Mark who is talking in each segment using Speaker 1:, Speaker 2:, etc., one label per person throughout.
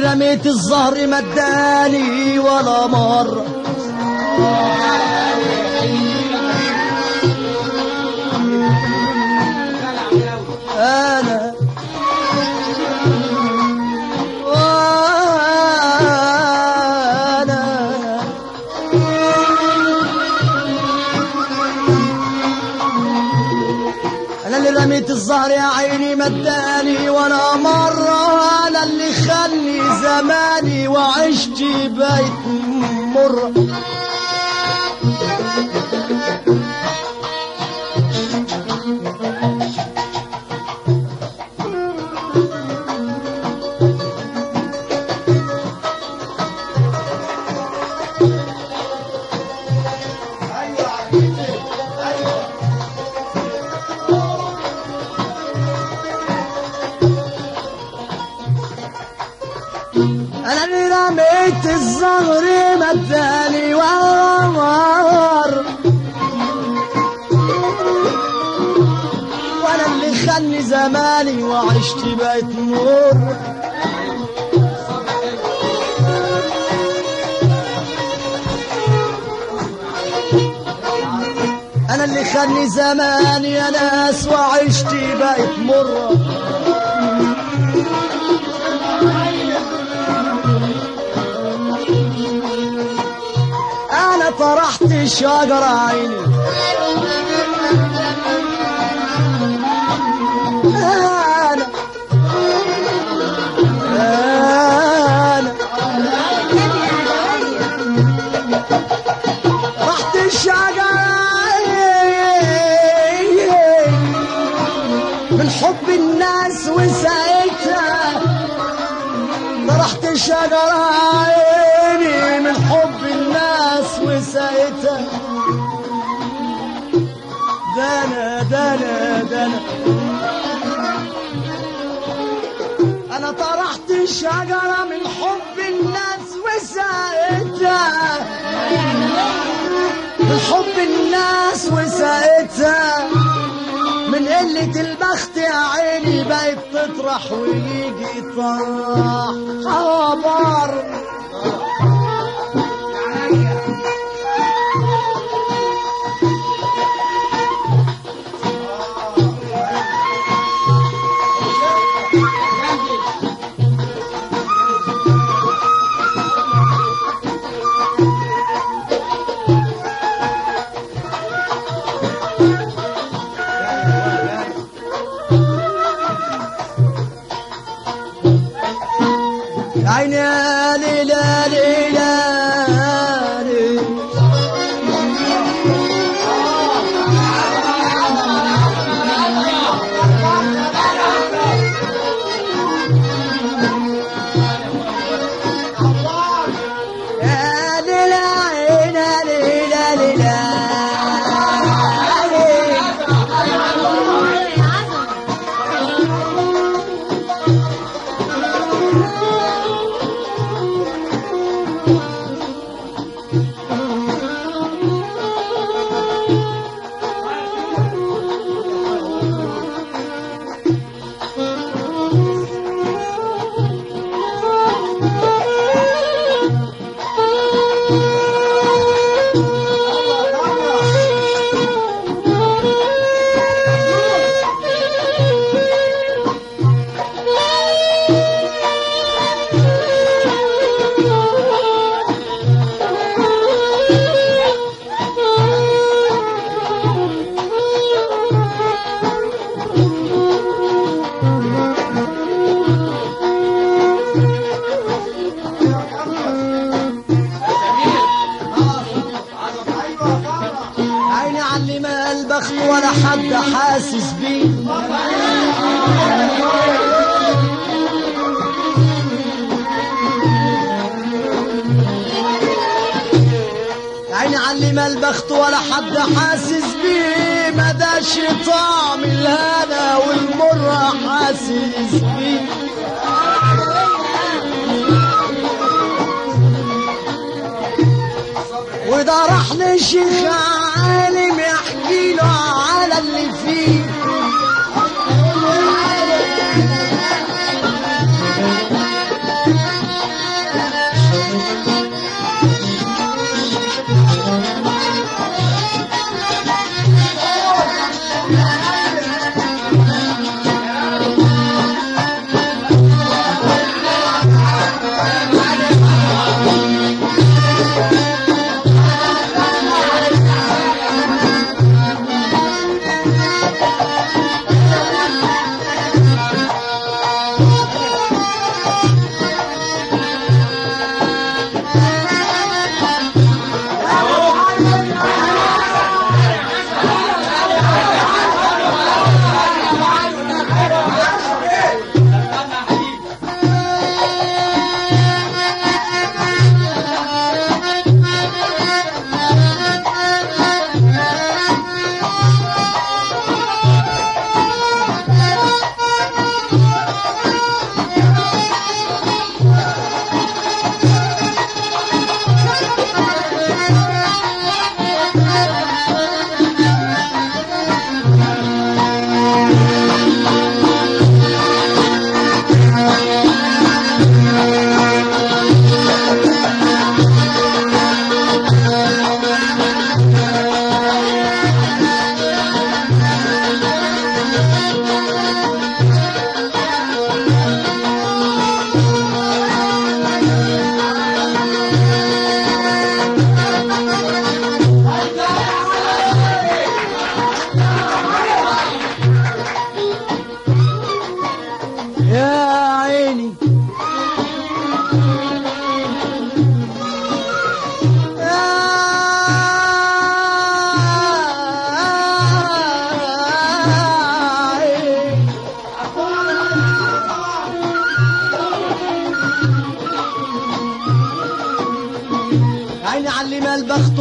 Speaker 1: رميت الزهر مداني ولا مرة أنا وأنا انا اللي رميت الزهر يا عيني مداني وانا مرة انا اللي خلي زماني وعشت بيت مر انا اللي رميت الزهر مداني وار وانا اللي خلني زماني وعشت بيت مر انا اللي خلني زماني يا ناس وعشت بيت مره انا طرحت شجرة عيني انا انا رحت الشجرة من حب الناس وساعتها طرحت الشجرة عيني من حب الناس وساعتها دنا دنا دنا انا طرحت الشجرة من حب الناس وساعتها من حب الناس وساعتها من قلة البخت يا عيني بقت تطرح ويجي يطرح خبر عيني يا ليلى ليلى ليلى. يا ليلى عيني ليلى ليلى عيني علي ما البخت ولا حد حاسس بيه عيني علي ما البخت ولا حد حاسس بيه ما داش طعم الهنا والمر حاسس بيه وده راح لشيخ عالم يحكي له على اللي فيه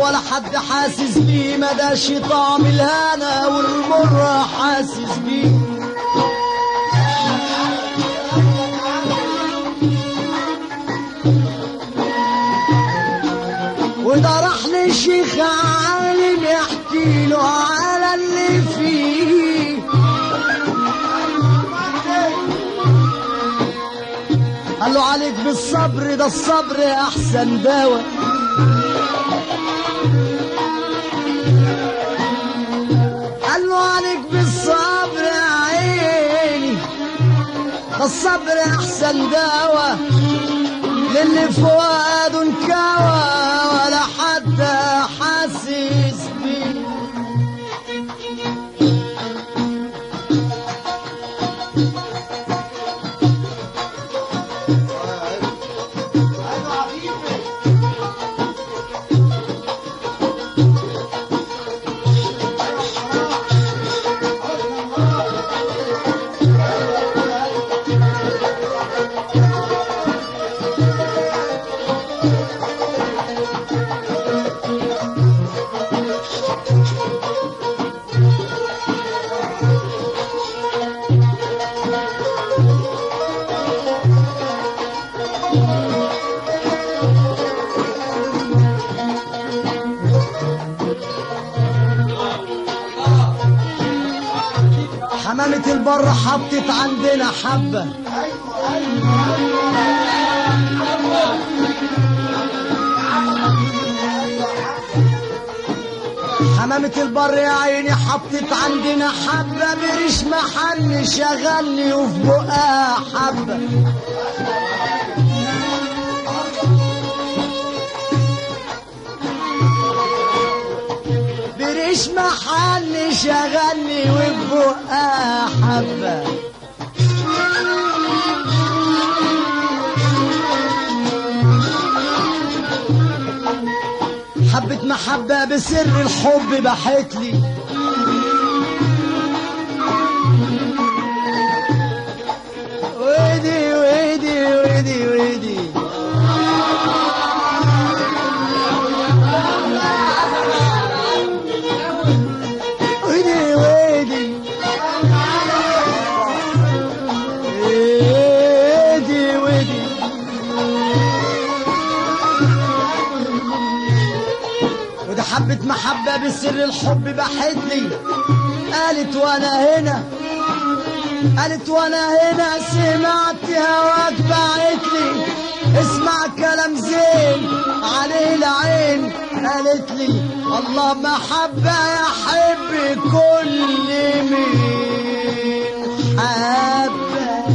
Speaker 1: ولا حد حاسس بيه مداش طعم الهنا والمر حاسس بيه وده راح لشيخ عالم يحكي له على اللي فيه قال له عليك بالصبر ده الصبر احسن دواء قال له عليك بالصبر يا عيني ده الصبر احسن دواء للي فؤاده انكوى ولا حد حاسس بيه حمامة البر حطت عندنا حبة حمامة البر يا عيني حطت عندنا حبة بريش محن شغلني وفي بقها حبة بريش محل شغلني وفي بقها حبة حبة محبة بسر الحب بحتلي ويدي ويدي ويدي ويدي ويدي ويدي ويدي ويدي وده حبة محبة بسر الحب بحدلي قالت وانا هنا قالت وانا هنا سمعت هواك بعتلي اسمع كلام زين عليه العين قالت لي الله محبة يحب كل مين حبة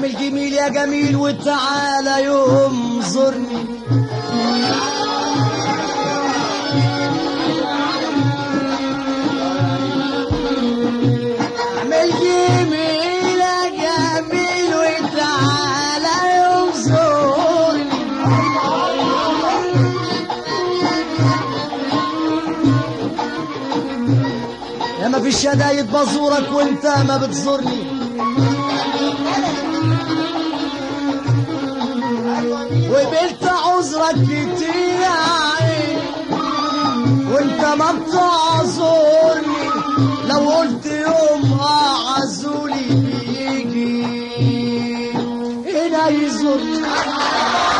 Speaker 1: اعمل جميل يا جميل وتعالى يوم زرني اعمل جميل يا جميل وتعالى يوم زرني يا ما في الشدايد بزورك وانت ما بتزورني وقبلت عذرك كتير يا عيني وانت ما بتعذرني لو قلت يوم اه عزولي بيجي هنا يزورني